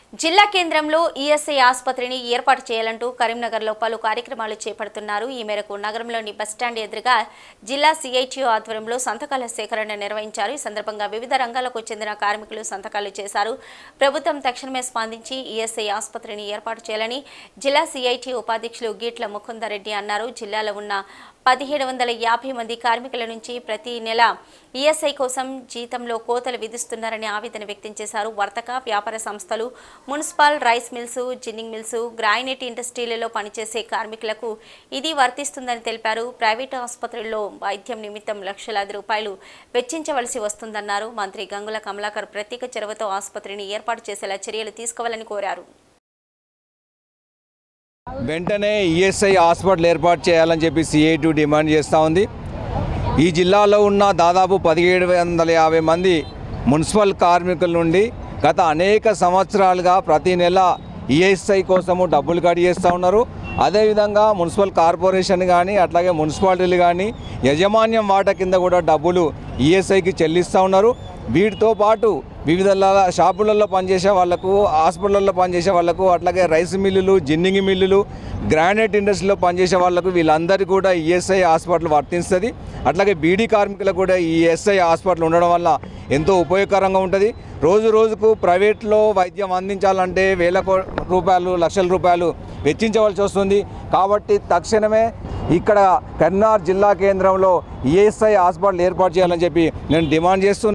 జిల్లా కేంద్రంలో ఈఎస్ఐ ఆసుపత్రిని ఏర్పాటు చేయాలంటూ కరీంనగర్లో పలు కార్యక్రమాలు చేపడుతున్నారు ఈ మేరకు నగరంలోని బస్టాండ్ ఎదురుగా జిల్లా సిఐటియు ఆధ్వర్యంలో సంతకాల సేకరణ నిర్వహించారు ఈ సందర్భంగా వివిధ రంగాలకు చెందిన కార్మికులు సంతకాలు చేశారు ప్రభుత్వం తక్షణమే స్పందించి ఈఎస్ఐ ఆసుపత్రిని ఏర్పాటు చేయాలని జిల్లా సిఐటి ఉపాధ్యక్షులు గీట్ల ముకుందరెడ్డి అన్నారు జిల్లాలో ఉన్న పదిహేడు వందల యాభై మంది కార్మికుల నుంచి ప్రతి నెల ఈఎస్ఐ కోసం జీతంలో కోతలు విధిస్తున్నారని ఆవేదన వ్యక్తం చేశారు వర్తక వ్యాపార సంస్థలు municipal rice mills ginning mills granite ఇండస్ట్రీలలో పనిచేసే కార్మికులకు ఇది వర్తిస్తుందని తెలిపారు ప్రైవేటు ఆసుపత్రుల్లో వైద్యం నిమిత్తం లక్షలాది రూపాయలు వెచ్చించవలసి వస్తుందన్నారు మంత్రి గంగుల కమలాకర్ ప్రత్యేక చొరవతో ఆసుపత్రిని ఏర్పాటు చేసేలా చర్యలు తీసుకోవాలని కోరారు వెంటనే ఈఎస్ఐ హాస్పిటల్ ఏర్పాటు చేయాలని చెప్పి సిఐటి డిమాండ్ చేస్తూ ఉంది ఈ జిల్లాలో ఉన్న దాదాపు పదిహేడు వందల యాభై మంది మున్సిపల్ కార్మికుల నుండి గత అనేక సంవత్సరాలుగా ప్రతి నెల ఈఎస్ఐ కోసము డబ్బులు కట్ చేస్తూ ఉన్నారు అదేవిధంగా మున్సిపల్ కార్పొరేషన్ కానీ అట్లాగే మున్సిపాలిటీలు కానీ యజమాన్యం వాటా కింద కూడా డబ్బులు ఈఎస్ఐకి చెల్లిస్తూ ఉన్నారు వీటితో పాటు వివిధ ల- షాపులలో పనిచేసే వాళ్ళకు హాస్పిటల్లో పనిచేసే వాళ్ళకు అట్లాగే రైస్ మిల్లులు జిన్నింగ్ మిల్లులు గ్రానైట్ ఇండస్ట్రీలో పనిచేసే వాళ్ళకు వీళ్ళందరికీ కూడా ఈఎస్ఐ హాస్పిటల్ వర్తిస్తుంది అట్లాగే బీడీ కార్మికులకు కూడా ఈ ఎస్ఐ హాస్పిటల్ ఉండడం వల్ల ఎంతో ఉపయోగకరంగా ఉంటుంది రోజు రోజుకు ప్రైవేట్లో వైద్యం అందించాలంటే వేల కో- రూపాయలు లక్షల రూపాయలు వెచ్చించవలసి వస్తుంది కాబట్టి తక్షణమే ఇక్కడ కర్నార్ జిల్లా కేంద్రంలో ఈఎస్ఐ హాస్పిటల్ ఏర్పాటు చేయాలని చెప్పి నేను డిమాండ్ చేస్తున్నాను